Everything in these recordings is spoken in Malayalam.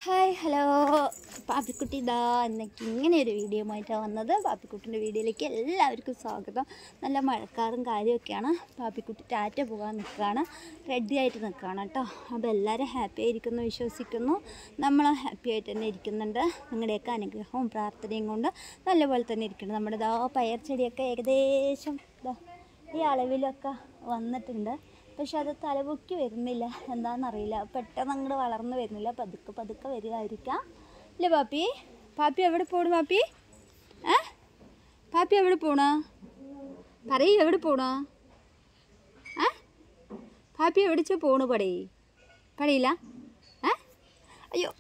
ഹായ് ഹലോ പാപ്പിക്കുട്ടി ഇതാ എന്നൊക്കെ ഇങ്ങനെ ഒരു വീഡിയോ ആയിട്ടാണ് വന്നത് പാപ്പിക്കുട്ടിൻ്റെ വീഡിയോയിലേക്ക് എല്ലാവർക്കും സ്വാഗതം നല്ല മഴക്കാറും കാര്യമൊക്കെയാണ് പാപ്പിക്കുട്ടി ടാറ്റ പോകാൻ നിൽക്കുകയാണ് റെഡി ആയിട്ട് നിൽക്കുകയാണ് കേട്ടോ അപ്പോൾ എല്ലാവരും ഹാപ്പി ആയിരിക്കുന്നു വിശ്വസിക്കുന്നു നമ്മൾ ഹാപ്പി ആയിട്ട് തന്നെ ഇരിക്കുന്നുണ്ട് നിങ്ങളുടെയൊക്കെ അനുഗ്രഹവും പ്രാർത്ഥനയും കൊണ്ട് നല്ലപോലെ തന്നെ ഇരിക്കുന്നു നമ്മുടെ ഇതാ പയർ ചെടിയൊക്കെ ഏകദേശം ഇതാ ഈ അളവിലൊക്കെ വന്നിട്ടുണ്ട് പക്ഷെ അത് തലപൊക്കി വരുന്നില്ല എന്താണെന്നറിയില്ല പെട്ടെന്ന് അങ്ങോട്ട് വളർന്നു വരുന്നില്ല പതുക്കെ പതുക്കെ വരികയായിരിക്കാം ഇല്ലേ പാപ്പി പാപ്പി എവിടെ പോണു പാപ്പി ഏ പാപ്പി എവിടെ പോണ പറയ് എവിടെ പോണ ഏ പാപ്പി എവിടെച്ച പോണു പടേ പടയില്ല ഏ അയ്യോ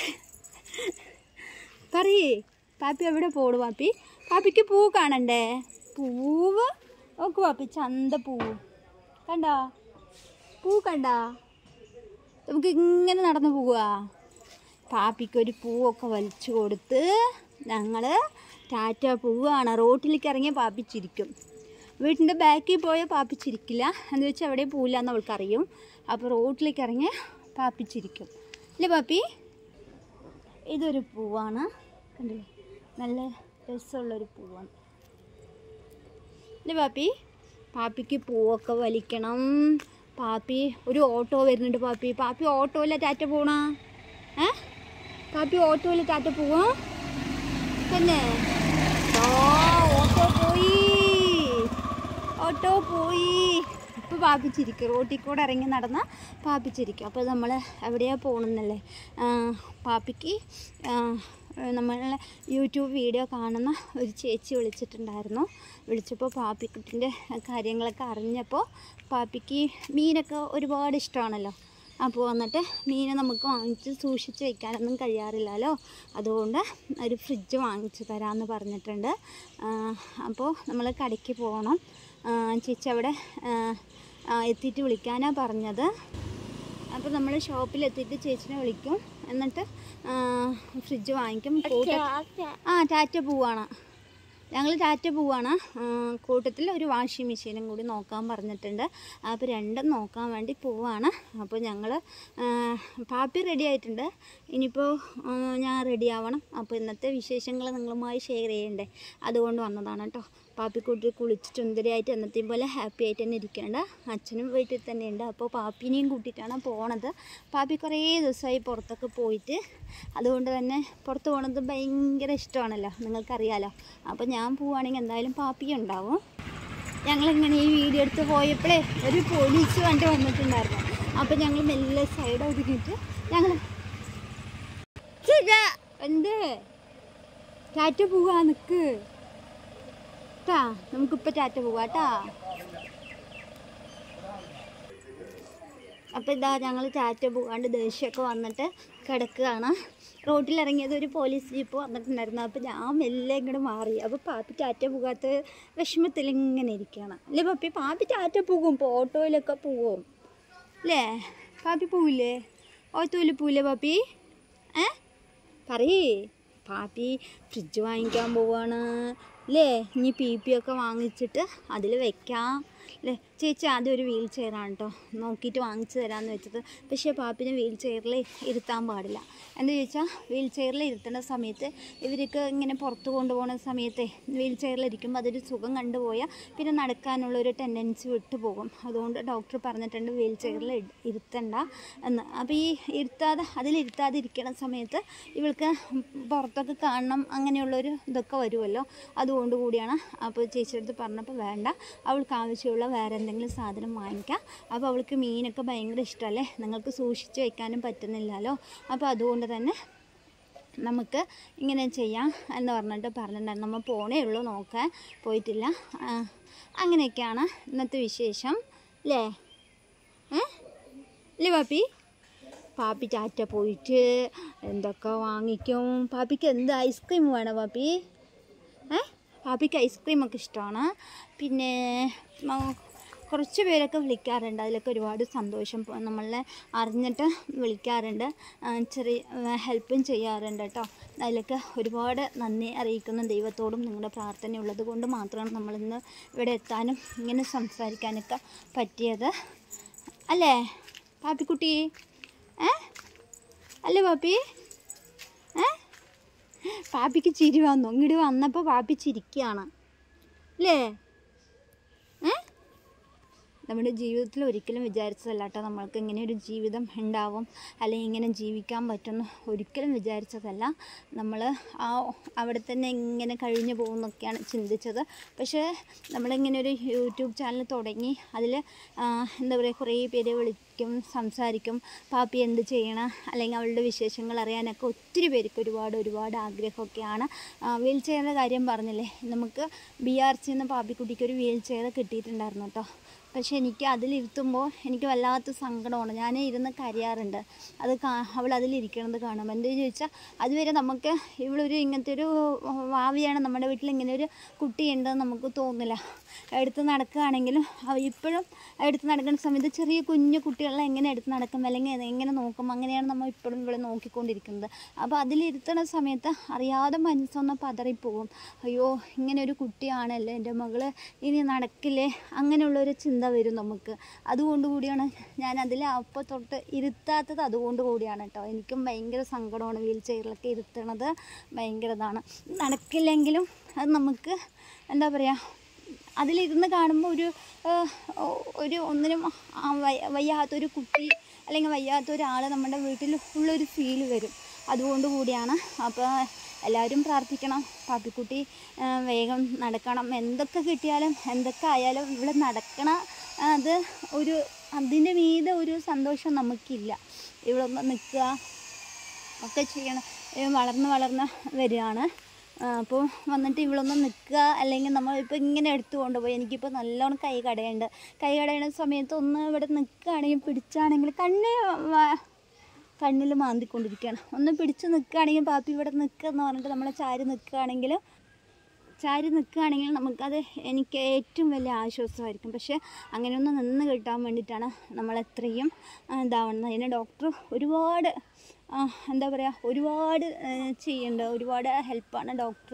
പറയേ പാപ്പി എവിടെ പോണു പാപ്പി പാപ്പിക്ക് പൂ കാണണ്ടേ പൂവ് നോക്ക് പാപ്പി ചന്ത പൂവ് കണ്ടോ പൂ കണ്ടാ നമുക്ക് ഇങ്ങനെ നടന്നു പോവുക പാപ്പിക്കൊരു പൂവൊക്കെ വലിച്ചു കൊടുത്ത് ഞങ്ങൾ ടാറ്റ പോവുകയാണ് റോട്ടിലേക്ക് ഇറങ്ങിയ പാപ്പി ചിരിക്കും വീട്ടിൻ്റെ ബാക്കിൽ പോയാൽ പാപ്പി ചിരിക്കില്ല എന്ന് വെച്ചാൽ എവിടെ പോവില്ല എന്ന് അവൾക്കറിയും അപ്പോൾ റോട്ടിലേക്ക് ഇറങ്ങിയ പാപ്പി ചിരിക്കും അല്ലേ പാപ്പി ഇതൊരു പൂവാണ് കണ്ടില്ലേ നല്ല രസമുള്ളൊരു പൂവാണ് അല്ലേ പാപ്പി പാപ്പിക്ക് പൂവൊക്കെ വലിക്കണം പാപ്പി ഒരു ഓട്ടോ വരുന്നുണ്ട് പാപ്പി പാപ്പി ഓട്ടോയിലെ ടാറ്റ പോണ ഏ പാപ്പി ഓട്ടോയിൽ ടാറ്റ പോവാ തന്നെ ആ, ഓട്ടോ പോയി ഓട്ടോ പോയി ഇപ്പോൾ പാപ്പി ചിരിക്കും റോട്ടിൽ കൂടെ ഇറങ്ങി നടന്ന പാപ്പി ചിരിക്കും അപ്പോൾ നമ്മൾ എവിടെയാണ് പോകണമെന്നല്ലേ പാപ്പിക്ക് നമ്മളെ യൂട്യൂബ് വീഡിയോ കാണുന്ന ഒരു ചേച്ചി വിളിച്ചിട്ടുണ്ടായിരുന്നു വിളിച്ചപ്പോൾ പാപ്പിക്കുട്ടിൻ്റെ കാര്യങ്ങളൊക്കെ അറിഞ്ഞപ്പോൾ പാപ്പിക്ക് മീനൊക്കെ ഒരുപാട് ഇഷ്ടമാണല്ലോ അപ്പോൾ വന്നിട്ട് മീൻ നമുക്ക് വാങ്ങിച്ച് സൂക്ഷിച്ച് വെക്കാനൊന്നും കഴിയാറില്ലല്ലോ അതുകൊണ്ട് ഒരു ഫ്രിഡ്ജ് വാങ്ങിച്ചു തരാമെന്ന് പറഞ്ഞിട്ടുണ്ട് ആ, അപ്പോൾ നമ്മൾ കടയ്ക്ക് പോകണം ആ, ചേച്ചി അവിടെ ആ, ആ, എത്തിയിട്ട് വിളിക്കാനാണ് പറഞ്ഞത് അപ്പോൾ നമ്മൾ ഷോപ്പിലെത്തിയിട്ട് ചേച്ചിനെ വിളിക്കും എന്നിട്ട് ആ, ഫ്രിഡ്ജ് വാങ്ങിക്കും കൂട്ട- ആ ടാറ്റ പോവാണ് ഞങ്ങൾ ടാറ്റ പോവാണ് ആ, കൂട്ടത്തിൽ ഒരു വാഷിംഗ് മെഷീനും കൂടി നോക്കാൻ പറഞ്ഞിട്ടുണ്ട് അപ്പോൾ രണ്ടും നോക്കാൻ വേണ്ടി പോവാണ് അപ്പോൾ ഞങ്ങൾ പാപ്പി റെഡി ആയിട്ടുണ്ട് ഇനിയിപ്പോൾ ആ, ഞാൻ റെഡി ആവണം അപ്പോൾ ഇന്നത്തെ വിശേഷങ്ങൾ നിങ്ങളുമായി ഷെയർ ചെയ്യണ്ടേ അതുകൊണ്ട് വന്നതാണ് കേട്ടോ പാപ്പിക്കുട്ടി കുളിച്ച് ചുന്ദരിയായിട്ട് എന്നത്തെയും പോലെ ഹാപ്പി ആയിട്ട് തന്നെ ഇരിക്കേണ്ട അച്ഛനും വീട്ടിൽ തന്നെ ഉണ്ട് അപ്പോൾ പാപ്പിനെയും കൂട്ടിയിട്ടാണ് പോണത് പാപ്പി കുറേ ദിവസമായി പുറത്തൊക്കെ പോയിട്ട് അതുകൊണ്ട് തന്നെ പുറത്ത് പോണത് ഭയങ്കര ഇഷ്ടമാണല്ലോ നിങ്ങൾക്കറിയാലോ അപ്പോൾ ഞാൻ പോവുകയാണെങ്കിൽ എന്തായാലും പാപ്പി ഉണ്ടാവും ഞങ്ങളിങ്ങനെ ഈ വീഡിയോ എടുത്ത് പോയപ്പോഴേ ഒരു പോലീസ് വണ്ടി വന്നിട്ടുണ്ടായിരുന്നു അപ്പോൾ ഞങ്ങൾ മെല്ലെ സൈഡ് ഒതുക്കിയിട്ട് ഞങ്ങൾ എന്ത് ടാറ്റ പോവാ നിൽക്ക് ട്ടാ നമുക്കിപ്പോൾ ടാറ്റ പോവാ ട്ടാ അപ്പോൾ ഇതാ ഞങ്ങൾ ടാറ്റ പോകാണ്ട് ദേഷ്യമൊക്കെ വന്നിട്ട് കിടക്കുകയാണ് റോട്ടിലിറങ്ങിയത് ഒരു പോലീസ് ജീപ്പ് വന്നിട്ടുണ്ടായിരുന്നു അപ്പോൾ ഞാൻ മെല്ലെ ഇങ്ങോട്ട് മാറി അപ്പോൾ പാപ്പി ടാറ്റ പോകാത്ത വിഷമത്തിൽ ഇങ്ങനെ ഇരിക്കുകയാണ് അല്ലേ പാപ്പി പാപ്പി ടാറ്റ പോകും ഇപ്പോൾ ഓട്ടോയിലൊക്കെ പോകും അല്ലേ പാപ്പി പോവില്ലേ ഓട്ടോയിൽ പോവില്ലേ പാപ്പി ഏ പറയേ പാപ്പി ഫ്രിഡ്ജ് വാങ്ങിക്കാൻ പോവാണ് അല്ലേ ഇനി പി പി ഒക്കെ വാങ്ങിച്ചിട്ട് അതിൽ വെക്കാം അല്ലേ ചേച്ചി ആദ്യം ഒരു വീൽ ചെയറാണ് കേട്ടോ നോക്കിയിട്ട് വാങ്ങിച്ചു തരാമെന്ന് വെച്ചത് പക്ഷേ പാപ്പിനെ വീൽ ചെയറിൽ ഇരുത്താൻ പാടില്ല എന്താ ചോദിച്ചാൽ വീൽ ചെയറിൽ ഇരുത്തേണ്ട സമയത്ത് ഇവർക്ക് ഇങ്ങനെ പുറത്ത് കൊണ്ടുപോകുന്ന സമയത്തെ വീൽ ചെയറിൽ ഇരിക്കുമ്പോൾ അതൊരു സുഖം കണ്ടുപോയാൽ പിന്നെ നടക്കാനുള്ളൊരു ടെൻഡൻസി വിട്ടു പോകും അതുകൊണ്ട് ഡോക്ടർ പറഞ്ഞിട്ടുണ്ട് വീൽ ചെയറിൽ ഇരുത്തണ്ട എന്ന് അപ്പോൾ ഈ ഇരുത്താതെ അതിലിരുത്താതെ ഇരിക്കണ സമയത്ത് ഇവൾക്ക് പുറത്തൊക്കെ കാണണം അങ്ങനെയുള്ളൊരു ഇതൊക്കെ വരുമല്ലോ അതുകൊണ്ട് കൂടിയാണ് അപ്പോൾ ചേച്ചിയുടെ പറഞ്ഞപ്പോൾ വേണ്ട അവൾക്ക് ആവശ്യമുള്ള വേറെ എന്തെങ്കിലും സാധനം വാങ്ങിക്കാം അപ്പോൾ അവൾക്ക് മീനൊക്കെ ഭയങ്കര ഇഷ്ടമല്ലേ നിങ്ങൾക്ക് സൂക്ഷിച്ച് വെക്കാനും പറ്റുന്നില്ലല്ലോ അപ്പോൾ അതുകൊണ്ട് തന്നെ നമുക്ക് ഇങ്ങനെ ചെയ്യാം എന്ന് പറഞ്ഞിട്ട് പറഞ്ഞിട്ടുണ്ടായിരുന്നു നമ്മൾ പോണേ ഉള്ളൂ നോക്കാൻ പോയിട്ടില്ല ആ, അങ്ങനെയൊക്കെയാണ് ഇന്നത്തെ വിശേഷം അല്ലേ ഏ അല്ലേ പാപ്പി പാപ്പി ടാറ്റ പോയിട്ട് എന്തൊക്കെ വാങ്ങിക്കും പാപ്പിക്ക് എന്ത് ഐസ്ക്രീം വേണം പാപ്പി ഏ പാപ്പിക്ക് ഐസ്ക്രീമൊക്കെ ഇഷ്ടമാണ് പിന്നെ മ- കുറച്ച് പേരൊക്കെ വിളിക്കാറുണ്ട് അതിലൊക്കെ ഒരുപാട് സന്തോഷം പ- നമ്മളെ അറിഞ്ഞിട്ട് വിളിക്കാറുണ്ട് ആ, ചെറിയ ഹെൽപ്പും ചെയ്യാറുണ്ട് കേട്ടോ അതിലൊക്കെ ഒരുപാട് നന്ദി അറിയിക്കുന്ന ദൈവത്തോടും നിങ്ങളുടെ പ്രാർത്ഥന ഉള്ളത് കൊണ്ട് മാത്രമാണ് നമ്മളിന്ന് ഇവിടെ എത്താനും ഇങ്ങനെ സംസാരിക്കാനൊക്കെ പറ്റിയത് അല്ലേ പാപ്പിക്കുട്ടി ഏ അല്ലേ പാപ്പി പാപ്പിക്ക് ചിരി വന്നു ഇങ്ങോട്ട് വന്നപ്പോൾ പാപ്പി ചിരിക്കുകയാണ് അല്ലേ ഏ നമ്മുടെ ജീവിതത്തിൽ ഒരിക്കലും വിചാരിച്ചതല്ല കേട്ടോ നമ്മൾക്ക് ഇങ്ങനെ ഒരു ജീവിതം ഉണ്ടാവും അല്ലെങ്കിൽ ഇങ്ങനെ ജീവിക്കാൻ പറ്റുമെന്ന് ഒരിക്കലും വിചാരിച്ചതല്ല നമ്മൾ ആ അവിടെ തന്നെ ഇങ്ങനെ കഴിഞ്ഞു പോകുന്നൊക്കെയാണ് ചിന്തിച്ചത് പക്ഷേ നമ്മളിങ്ങനെ ഒരു യൂട്യൂബ് ചാനൽ തുടങ്ങി അതിൽ എന്താ പറയുക കുറേ പേര് വിളിക്കും സംസാരിക്കും പാപ്പി എന്ത് ചെയ്യണം അല്ലെങ്കിൽ അവളുടെ വിശേഷങ്ങൾ അറിയാനൊക്കെ ഒത്തിരി പേർക്ക് ഒരുപാട് ഒരുപാട് ആഗ്രഹമൊക്കെയാണ് വീൽ ചെയറിൻ്റെ കാര്യം പറഞ്ഞില്ലേ നമുക്ക് ബി ആർ സിന്ന് പാപ്പിക്കുട്ടിക്ക് ഒരു വീൽ ചെയർ കിട്ടിയിട്ടുണ്ടായിരുന്നു കേട്ടോ പക്ഷെ എനിക്ക് അതിലിരുത്തുമ്പോൾ എനിക്ക് വല്ലാത്ത സങ്കടമാണ് ഞാൻ ഇരുന്ന് കരയാറുണ്ട് അത് കാ അവൾ അതിലിരിക്കണത് കാണുമ്പോൾ എന്താ ചോദിച്ചാൽ അതുവരെ നമുക്ക് ഇവളൊരു ഇങ്ങനത്തെ ഒരു ഭാവിയാണ് നമ്മുടെ വീട്ടിൽ ഇങ്ങനെ ഒരു കുട്ടിയുണ്ടെന്ന് നമുക്ക് തോന്നില്ല എടുത്ത് നടക്കുകയാണെങ്കിലും അവ- ഇപ്പോഴും എടുത്ത് നടക്കുന്ന സമയത്ത് ചെറിയ കുഞ്ഞു കുട്ടികളെ എങ്ങനെ എടുത്ത് നടക്കും അല്ലെങ്കിൽ എങ്ങനെ നോക്കും അങ്ങനെയാണ് നമ്മൾ ഇപ്പോഴും ഇവിടെ നോക്കിക്കൊണ്ടിരിക്കുന്നത് അപ്പോൾ അതിലിരുത്തുന്ന സമയത്ത് അറിയാതെ മനസ്സൊന്ന് പതറിപ്പോകും അയ്യോ ഇങ്ങനെ ഒരു കുട്ടിയാണല്ലേ എൻ്റെ മകള് ഇനി നടക്കില്ലേ അങ്ങനെയുള്ളൊരു ചിന്ത വരും നമുക്ക് അതുകൊണ്ട് കൂടിയാണ് ഞാൻ അതിൽ അപ്പം തൊട്ട് ഇരുത്താത്തത് അതുകൊണ്ട് കൂടിയാണ് കേട്ടോ എനിക്കും ഭയങ്കര സങ്കടമാണ് വീൽ ചെയറിലൊക്കെ ഇരുത്തണത് ഭയങ്കര ഇതാണ് നടക്കില്ലെങ്കിലും അത് നമുക്ക് എന്താ പറയുക അതിലിരുന്ന് കാണുമ്പോൾ ഒരു ഏഹ്, ഒ- ഒരു ഒന്നിനും ആ വയ്യ- വയ്യാത്തൊരു കുട്ടി അല്ലെങ്കിൽ വയ്യാത്ത ഒരാൾ നമ്മുടെ വീട്ടിൽ ഉള്ളൊരു ഫീല് വരും അതുകൊണ്ട് കൂടിയാണ് അപ്പോൾ എല്ലാവരും പ്രാർത്ഥിക്കണം പാപ്പിക്കുട്ടി ഏഹ്, വേഗം നടക്കണം എന്തൊക്കെ കിട്ടിയാലും എന്തൊക്കെ ആയാലും ഇവിടെ നടക്കണ അത് ഒരു അതിൻ്റെ മീതെ ഒരു സന്തോഷം നമുക്കില്ല ഇവിടെ ഒന്ന് നിൽക്കുക ഒക്കെ ചെയ്യണം ഏ, വളർന്ന് വളർന്ന് വരികയാണ് അപ്പോൾ വന്നിട്ട് ഇവളൊന്ന് നിൽക്കുക അല്ലെങ്കിൽ നമ്മൾ ഇപ്പോൾ ഇങ്ങനെ എടുത്തു കൊണ്ടുപോയി എനിക്കിപ്പോൾ നല്ലോണം കൈ കടയുണ്ട് കൈ കടയുന്ന സമയത്ത് ഒന്ന് ഇവിടെ നിൽക്കുകയാണെങ്കിൽ പിടിച്ചാണെങ്കിൽ കണ്ണ് വ- കണ്ണിൽ മാന്തിക്കൊണ്ടിരിക്കുകയാണ് ഒന്ന് പിടിച്ച് നിൽക്കുകയാണെങ്കിൽ പാപ്പി ഇവിടെ നിൽക്കുക എന്ന് പറഞ്ഞിട്ട് നമ്മൾ ചാരി നിൽക്കുകയാണെങ്കിൽ ചാരി നിൽക്കുകയാണെങ്കിൽ നമുക്കത് എനിക്ക് ഏറ്റവും വലിയ ആശ്വാസമായിരിക്കും പക്ഷേ അങ്ങനെയൊന്ന് നിന്ന് കിട്ടാൻ വേണ്ടിയിട്ടാണ് നമ്മൾ എത്രയും ആ, ഇതാവുന്നത് അതിന് ഡോക്ടർ ഒരുപാട് ആ, എന്താ പറയുക ഒരുപാട് ചെയ്യുന്നുണ്ട് ഒരുപാട് ഹെൽപ്പാണ് ഡോക്ടർ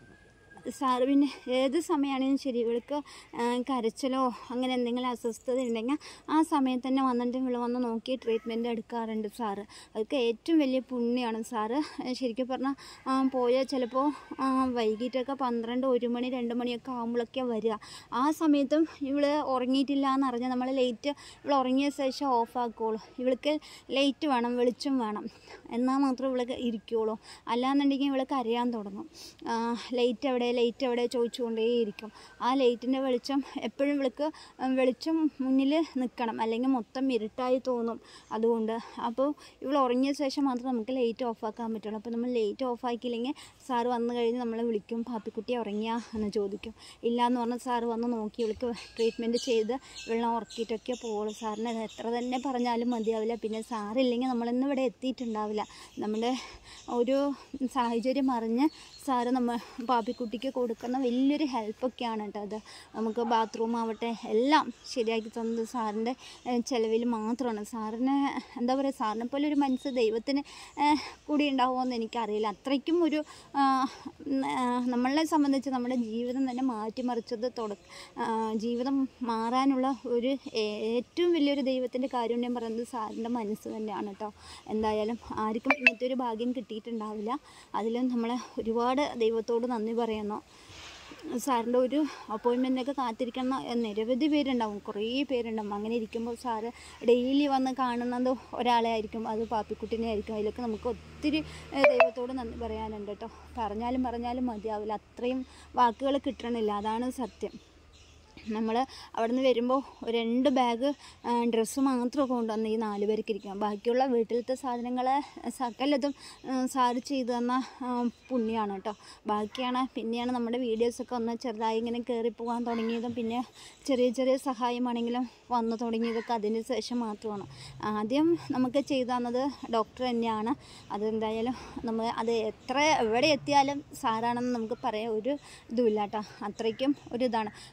സാറ് പിന്നെ ഏത് സമയമാണെങ്കിലും ശരി ഇവൾക്ക് ആ, കരച്ചിലോ അങ്ങനെ എന്തെങ്കിലും അസ്വസ്ഥത ഉണ്ടെങ്കിൽ ആ സമയത്ത് തന്നെ വന്നിട്ട് ഇവൾ വന്ന് നോക്കി ട്രീറ്റ്മെൻറ്റ് എടുക്കാറുണ്ട് സാറ് അതൊക്കെ ഏറ്റവും വലിയ പുണ്യമാണ് സാറ് ശരിക്കും പറഞ്ഞാൽ പോയാൽ ചിലപ്പോൾ വൈകിട്ടൊക്കെ പന്ത്രണ്ട് ഒരു മണി രണ്ട് മണിയൊക്കെ ആകുമ്പോഴൊക്കെ വരിക ആ സമയത്തും ഇവൾ ഉറങ്ങിയിട്ടില്ല എന്ന് അറിഞ്ഞാൽ നമ്മൾ ലേറ്റ് ഇവൾ ഉറങ്ങിയ ശേഷം ഓഫ് ആക്കുള്ളൂ ഇവൾക്ക് ലൈറ്റ് വേണം വെളിച്ചം വേണം എന്നാൽ മാത്രം ഇവൾക്ക് ഇരിക്കുള്ളൂ അല്ലാന്നുണ്ടെങ്കിൽ ഇവൾ കരയാൻ തുടങ്ങും ലൈറ്റ് എവിടെ ലൈറ്റ് എവിടെ ചോദിച്ചുകൊണ്ടേയിരിക്കും ആ ലൈറ്റിൻ്റെ വെളിച്ചം എപ്പോഴും ഇവൾക്ക് വെളിച്ചം മുന്നിൽ നിൽക്കണം അല്ലെങ്കിൽ മൊത്തം ഇരുട്ടായി തോന്നും അതുകൊണ്ട് അപ്പോൾ ഇവൾ ഉറങ്ങിയ ശേഷം മാത്രം നമുക്ക് ലൈറ്റ് ഓഫ് ആക്കാൻ പറ്റുള്ളൂ അപ്പോൾ നമ്മൾ ലൈറ്റ് ഓഫ് ആക്കിയില്ലെങ്കിൽ സാറ് വന്നു കഴിഞ്ഞ് നമ്മളെ വിളിക്കും പാപ്പിക്കുട്ടി ഉറങ്ങിയാ എന്ന് ചോദിക്കും ഇല്ല എന്ന് പറഞ്ഞാൽ സാറ് വന്ന് നോക്കി ഇവൾക്ക് ട്രീറ്റ്മെൻറ്റ് ചെയ്ത് വെള്ളം ഉറക്കിയിട്ടൊക്കെ പോകുള്ളൂ സാറിന് അത് എത്ര തന്നെ പറഞ്ഞാലും മതിയാവില്ല പിന്നെ സാറില്ലെങ്കിൽ നമ്മളിന്ന് ഇവിടെ എത്തിയിട്ടുണ്ടാവില്ല നമ്മുടെ ഒരു സാഹചര്യം അറിഞ്ഞ് സാറ് നമ്മൾ പാപ്പിക്കുട്ടിക്ക് കൊടുക്കുന്ന വലിയൊരു ഹെൽപ്പൊക്കെയാണ് കേട്ടോ അത് നമുക്ക് ബാത്റൂം ആവട്ടെ എല്ലാം ശരിയാക്കി തന്നത് സാറിൻ്റെ ചിലവിൽ മാത്രമാണ് സാറിന് എന്താ പറയുക സാറിനെ പോലെ ഒരു മനസ്സ് ദൈവത്തിന് ഏഹ്, കൂടി ഉണ്ടാവുമോയെന്ന് എനിക്കറിയില്ല അത്രയ്ക്കും ഒരു ആ, ഉം, ആ, നമ്മളെ സംബന്ധിച്ച് നമ്മുടെ ജീവിതം തന്നെ മാറ്റിമറിച്ചത് തുട ആ, ജീവിതം മാറാനുള്ള ഒരു ഏ- ഏറ്റവും വലിയൊരു ദൈവത്തിൻ്റെ കാരുണ്യം പറയുന്നത് സാറിൻ്റെ മനസ്സ് തന്നെയാണ് കേട്ടോ എന്തായാലും ആർക്കും ഇങ്ങനത്തെ ഒരു ഭാഗ്യം കിട്ടിയിട്ടുണ്ടാവില്ല അതിലും നമ്മൾ ഒരുപാട് ദൈവത്തോട് നന്ദി പറയുന്നു സാറിൻ്റെ ഒരു അപ്പോയിൻമെൻറ്റൊക്കെ കാത്തിരിക്കുന്ന നിരവധി പേരുണ്ടാവും കുറേ പേരുണ്ടാവും അങ്ങനെ ഇരിക്കുമ്പോൾ സാറ് ഡെയിലി വന്ന് കാണുന്നത് ഒരാളെ ആയിരിക്കും അത് പാപ്പിക്കുട്ടിനെ ആയിരിക്കും അതിലൊക്കെ നമുക്ക് ഒത്തിരി ഏഹ്, ദൈവത്തോട് നന്ദി പറയാനുണ്ട് കേട്ടോ പറഞ്ഞാലും പറഞ്ഞാലും മതിയാവില്ല അത്രയും വാക്കുകൾ കിട്ടണില്ല അതാണ് സത്യം നമ്മൾ അവിടെ നിന്ന് വരുമ്പോൾ ഒരു രണ്ട് ബാഗ് ഡ്രസ്സ് മാത്രം കൊണ്ടുവന്ന് ഈ നാല് പേർക്ക് ഇരിക്കാം ബാക്കിയുള്ള വീട്ടിലത്തെ സാധനങ്ങൾ സകലതും ആ, സാറ് ചെയ്തു തന്ന ആ, പുണ്യമാണ് കേട്ടോ ബാക്കിയാണ് പിന്നെയാണ് നമ്മുടെ വീഡിയോസൊക്കെ ഒന്ന് ചെറുതായി ഇങ്ങനെ കയറി പോകാൻ തുടങ്ങിയതും പിന്നെ ചെറിയ ചെറിയ സഹായമാണെങ്കിലും വന്നു തുടങ്ങിയതൊക്കെ അതിന് ശേഷം മാത്രമാണ് ആദ്യം നമുക്ക് ചെയ്തു തന്നത് ഡോക്ടർ തന്നെയാണ് അതെന്തായാലും നമ്മൾ അത് എത്ര എവിടെ എത്തിയാലും സാറാണെന്ന് നമുക്ക് പറയാൻ ഒരു ഇതുമില്ല കേട്ടോ അത്രയ്ക്കും ഒരു ഇതാണ് പാപ്പിക്കുട്ടി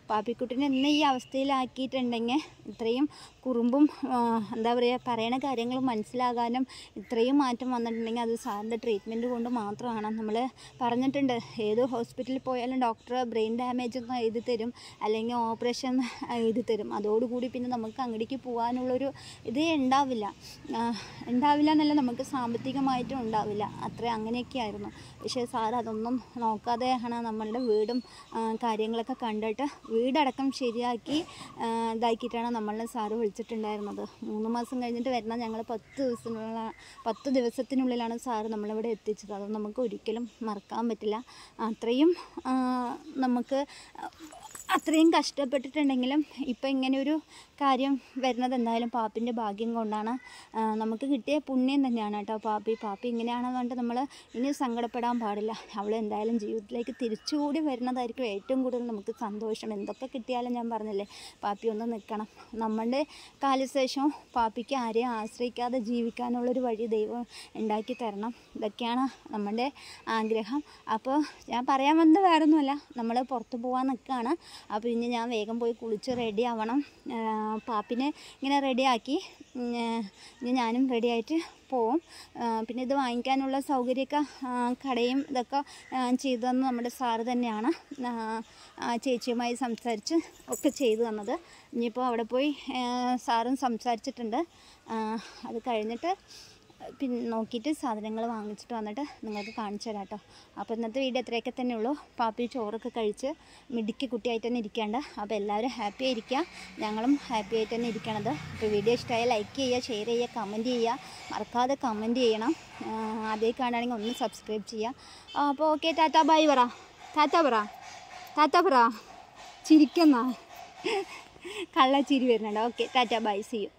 പാപ്പിക്കുട്ടിനെ ഇന്ന് ഈ അവസ്ഥയിലാക്കിയിട്ടുണ്ടെങ്കിൽ ഇത്രയും കുറുമ്പും ആ, എന്താ പറയുക പറയണ കാര്യങ്ങൾ മനസ്സിലാകാനും ഇത്രയും മാറ്റം വന്നിട്ടുണ്ടെങ്കിൽ അത് സാറിൻ്റെ ട്രീറ്റ്മെൻറ്റ് കൊണ്ട് മാത്രമാണ് നമ്മൾ പറഞ്ഞിട്ടുണ്ട് ഏത് ഹോസ്പിറ്റലിൽ പോയാലും ഡോക്ടർ ബ്രെയിൻ ഡാമേജ് ഒന്ന് എഴുതി തരും അല്ലെങ്കിൽ ഓപ്പറേഷൻ എഴുതി തരും അതോടുകൂടി പിന്നെ നമുക്ക് അങ്ങോട്ടേക്ക് പോകാനുള്ളൊരു ഇതേ ഉണ്ടാവില്ല ആ, ഉണ്ടാവില്ല എന്നല്ല നമുക്ക് സാമ്പത്തികമായിട്ടും ഉണ്ടാവില്ല അത്ര അങ്ങനെയൊക്കെ ആയിരുന്നു പക്ഷേ സാർ അതൊന്നും നോക്കാതെയാണ് നമ്മളുടെ വീടും ആ, കാര്യങ്ങളൊക്കെ കണ്ടിട്ട് വീടടക്കം ശരിയാക്കി ആ, ഇതാക്കിയിട്ടാണ് നമ്മളെ സാറ് വിളിച്ചിട്ടുണ്ടായിരുന്നത് മൂന്ന് മാസം കഴിഞ്ഞിട്ട് വരുന്ന ഞങ്ങൾ പത്ത് ദിവസത്തിനുള്ള പത്ത് ദിവസത്തിനുള്ളിലാണ് സാറ് നമ്മളിവിടെ എത്തിച്ചത് അത് നമുക്ക് ഒരിക്കലും മറക്കാൻ പറ്റില്ല അത്രയും ആ, നമുക്ക് അത്രയും കഷ്ടപ്പെട്ടിട്ടുണ്ടെങ്കിലും ഇപ്പം ഇങ്ങനെ ഒരു കാര്യം വരുന്നത് എന്തായാലും പാപ്പിൻ്റെ ഭാഗ്യം കൊണ്ടാണ് ആ, നമുക്ക് കിട്ടിയ പുണ്യം തന്നെയാണ് കേട്ടോ പാപ്പി പാപ്പി ഇങ്ങനെയാണെന്ന് പറഞ്ഞിട്ട് നമ്മൾ ഇനി സങ്കടപ്പെടാൻ പാടില്ല അവൾ എന്തായാലും ജീവിതത്തിലേക്ക് തിരിച്ചുകൂടി വരുന്നതായിരിക്കും ഏറ്റവും കൂടുതൽ നമുക്ക് സന്തോഷം എന്തൊക്കെ കിട്ടിയാലും ഞാൻ പറഞ്ഞില്ലേ പാപ്പി ഒന്ന് നിൽക്കണം നമ്മളുടെ കാലശേഷം പാപ്പിക്ക് ആരെയും ആശ്രയിക്കാതെ ജീവിക്കാനുള്ളൊരു വഴി ദൈവം ഉണ്ടാക്കി തരണം ഇതൊക്കെയാണ് നമ്മുടെ ആഗ്രഹം അപ്പോൾ ഞാൻ പറയാൻ വന്നത് വേറൊന്നുമല്ല നമ്മൾ പുറത്ത് പോകാൻ നിൽക്കുകയാണ് അപ്പോൾ ഇനി ഞാൻ വേഗം പോയി കുളിച്ച് റെഡി ആവണം ആ, പാപ്പിനെ ഇങ്ങനെ റെഡിയാക്കി ഇനി ഞാനും റെഡിയായിട്ട് പോവും ആ, പിന്നെ ഇത് വാങ്ങിക്കാനുള്ള സൗകര്യമൊക്കെ ആ, കടയും ഇതൊക്കെ ആ, ചെയ്തു തന്നത് നമ്മുടെ സാറ് തന്നെയാണ് ആ, ആ, ചേച്ചിയുമായി സംസാരിച്ച് ഒക്കെ ചെയ്തു തന്നത് ഇനിയിപ്പോൾ അവിടെ പോയി ആ, സാറും സംസാരിച്ചിട്ടുണ്ട് ആ, അത് കഴിഞ്ഞിട്ട് പിന്നെ നോക്കിയിട്ട് സാധനങ്ങൾ വാങ്ങിച്ചിട്ട് വന്നിട്ട് നിങ്ങൾക്ക് കാണിച്ചു തരാം കേട്ടോ അപ്പോൾ ഇന്നത്തെ വീഡിയോ ഇത്രയൊക്കെ തന്നെ ഉള്ളൂ പാപ്പി ചോറൊക്കെ കഴിച്ച് മിടുക്കി കുട്ടിയായിട്ട് തന്നെ ഇരിക്കേണ്ട അപ്പോൾ എല്ലാവരും ഹാപ്പി ആയിരിക്കുക ഞങ്ങളും ഹാപ്പി ആയിട്ട് തന്നെ ഇരിക്കണത് അപ്പോൾ വീഡിയോ ഇഷ്ടമായാൽ ലൈക്ക് ചെയ്യുക ഷെയർ ചെയ്യുക കമൻറ്റ് ചെയ്യുക മറക്കാതെ കമൻറ്റ് ചെയ്യണം അതേ കാണുകയാണെങ്കിൽ ഒന്ന് സബ്സ്ക്രൈബ് ചെയ്യുക അപ്പോൾ ഓക്കെ ടാറ്റ ബൈ പറ ടാറ്റ പറ ടാറ്റ പറ ചിരിക്കുന്ന കള്ള ചിരി വരുന്നുണ്ട് okay tata bye see U